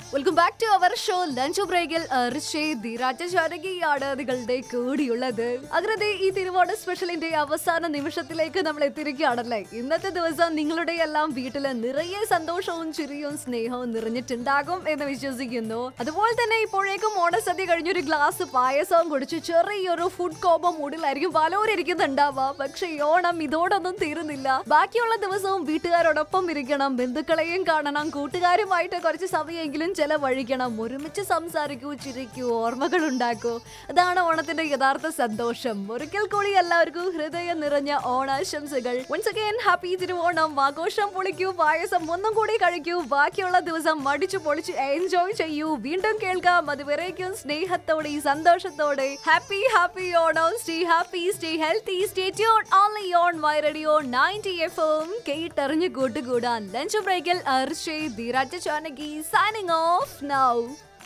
welcome back to our show lunch ബ്രേക്കിൽ ധീരാജാനകിയാണ് നിങ്ങളുടെ കൂടിയുള്ളത് അങ്ങനെ ഈ തിരുവോണ സ്പെഷ്യലിന്റെ അവസാന നിമിഷത്തിലേക്ക് നമ്മൾ എത്തിയിരിക്കുകയാണല്ലേ ഇന്നത്തെ ദിവസം നിങ്ങളുടെ എല്ലാം വീട്ടില് നിറയെ സന്തോഷവും ചിരിയും സ്നേഹവും നിറഞ്ഞിട്ടുണ്ടാകും എന്ന് വിശ്വസിക്കുന്നു അതുപോലെ തന്നെ ഇപ്പോഴേക്കും ഓണസദ്യ കഴിഞ്ഞൊരു ഗ്ലാസ് പായസവും കുടിച്ച് ചെറിയൊരു ഫുഡ് കോപം മൂഡിലായിരിക്കും പലരും ഇരിക്കുന്നുണ്ടാവാം പക്ഷെ ഈ ഓണം ഇതോടൊന്നും തീരുന്നില്ല ബാക്കിയുള്ള ദിവസവും വീട്ടുകാരോടൊപ്പം ഇരിക്കണം ബന്ധുക്കളെയും കാണണം കൂട്ടുകാരുമായിട്ട് കുറച്ച് സമയമെങ്കിലും ചെലവഴിക്കണം ഒരുമിച്ച് സംസാരിക്കൂ ചിരിക്കൂ ഓർമ്മകൾ ഉണ്ടാക്കൂ അതാണ് ഓണത്തിന്റെ യഥാർത്ഥ സന്തോഷം ഒരിക്കൽ കൂടി എല്ലാവർക്കും ഹൃദയം നിറഞ്ഞ ഓണാശംസകൾ വൺസ് അഗൈൻ ഹാപ്പി തിരുവോണം ആഘോഷം പൊളിക്കൂ പായസം ഒന്നും കൂടി കഴിക്കൂ ബാക്കിയുള്ള ദിവസം മടിച്ചു പൊളിച്ച് എൻജോയ് ചെയ്യൂ വീണ്ടും കേൾക്കാം അതുവരേക്കും സ്നേഹത്തോടെ സന്തോഷത്തോടെ happy happy Onam stay happy stay healthy stay tune only on my radio ninety FM എം കേട്ടറിഞ്ഞു കൂട്ടുകൂടാൻ ലഞ്ച് ബ്രേക്കിൽ അർഷേ ധീരാജ ചാനകി സൈനിങ് ഓഫ് നൗ